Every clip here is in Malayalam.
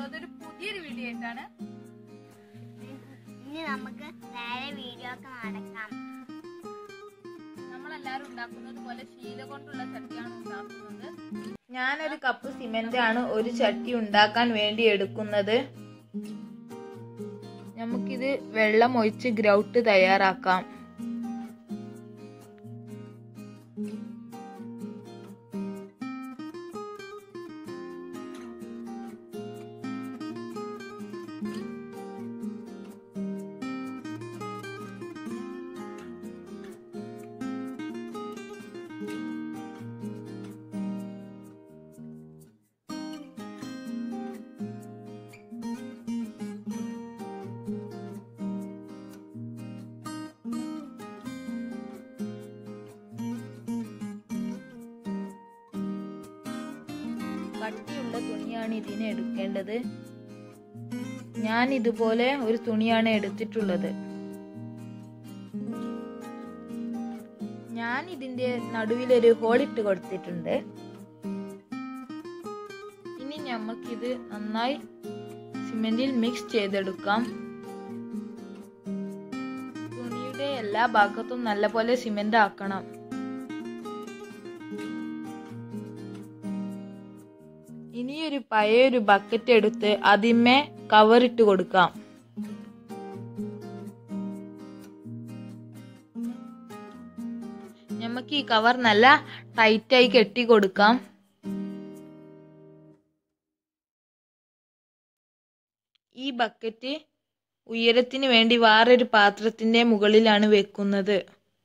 വന്നിട്ടുള്ളത് ഒരു പുതിയൊരു വീഡിയോ ആയിട്ടാണ് ഇനി നമുക്ക് നേരെ വീഡിയോ ഒക്കെ നടക്കാം നമ്മളെല്ലാരും ഉണ്ടാക്കുന്നത് പോലെ ശീല കൊണ്ടുള്ള ചട്ടിയാണ് ഉണ്ടാക്കുന്നത് ഞാനൊരു കപ്പ് സിമെന്റ് ആണ് ഒരു ചട്ടി ഉണ്ടാക്കാൻ വേണ്ടി എടുക്കുന്നത് നമുക്കിത് വെള്ളം ഒഴിച്ച് ഗ്രൗട്ട് തയ്യാറാക്കാം കട്ടിയുള്ള തുണിയാണ് ഇതിന് എടുക്കേണ്ടത് ഞാൻ ഇതുപോലെ ഒരു തുണിയാണ് എടുത്തിട്ടുള്ളത് ഞാൻ ഇതിന്റെ നടുവിലൊരു ഹോൾ ഇട്ട് കൊടുത്തിട്ടുണ്ട് ഇനി നമുക്കിത് നന്നായി സിമെന്റിൽ മിക്സ് ചെയ്തെടുക്കാം തുണിയുടെ എല്ലാ ഭാഗത്തും നല്ലപോലെ സിമെന്റ് ആക്കണം ഇനിയൊരു പഴയൊരു ബക്കറ്റ് എടുത്ത് അതിന്മേ കവറിട്ട് കൊടുക്കാം നമുക്ക് ഈ കവർ നല്ല ടൈറ്റായി കെട്ടി കൊടുക്കാം ഈ ബക്കറ്റ് ഉയരത്തിന് വേണ്ടി വേറൊരു പാത്രത്തിന്റെ മുകളിലാണ് വെക്കുന്നത്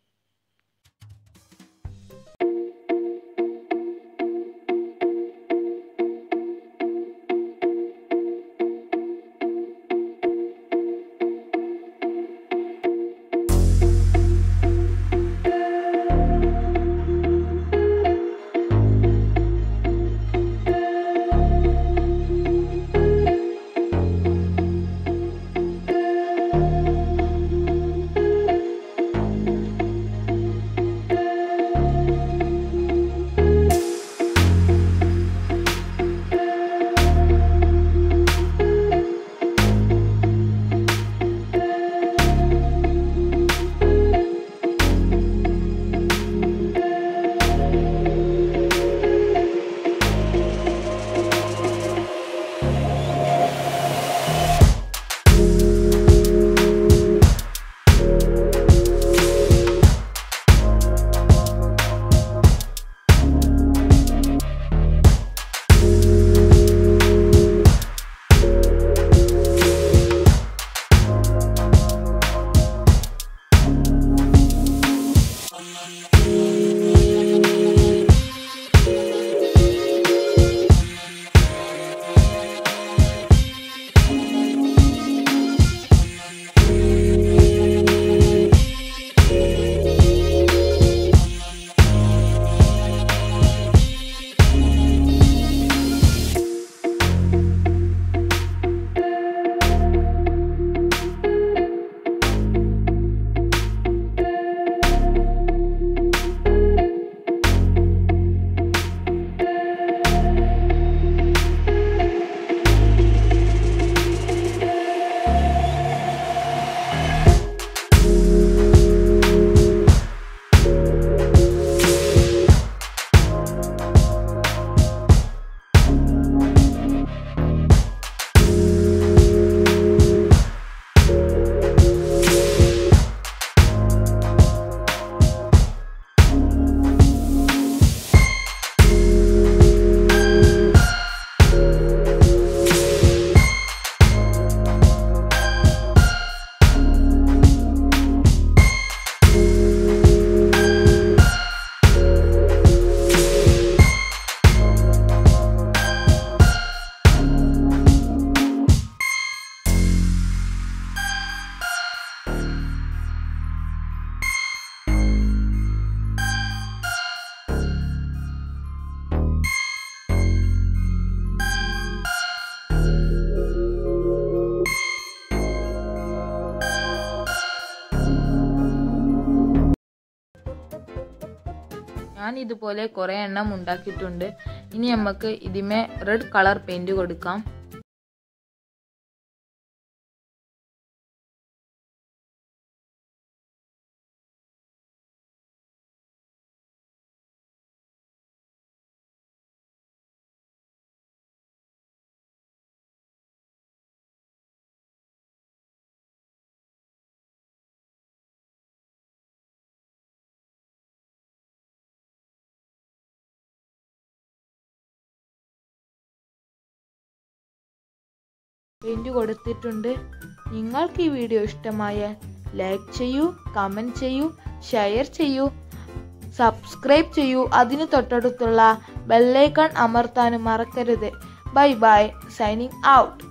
ഞാൻ ഇതുപോലെ കുറേ എണ്ണം ഉണ്ടാക്കിയിട്ടുണ്ട് ഇനി നമുക്ക് ഇതിമേ റെഡ് കളർ പെയിന്റ് കൊടുക്കാം പെയിൻറ് കൊടുത്തിട്ടുണ്ട് നിങ്ങൾക്ക് ഈ വീഡിയോ ഇഷ്ടമായാൽ ലൈക്ക് ചെയ്യൂ കമൻറ്റ് ചെയ്യൂ ഷെയർ ചെയ്യൂ സബ്സ്ക്രൈബ് ചെയ്യൂ അതിന് തൊട്ടടുത്തുള്ള ബെല്ലൈക്കൺ അമർത്താനും മറക്കരുത് ബൈ ബൈ സൈനിങ് ഔട്ട്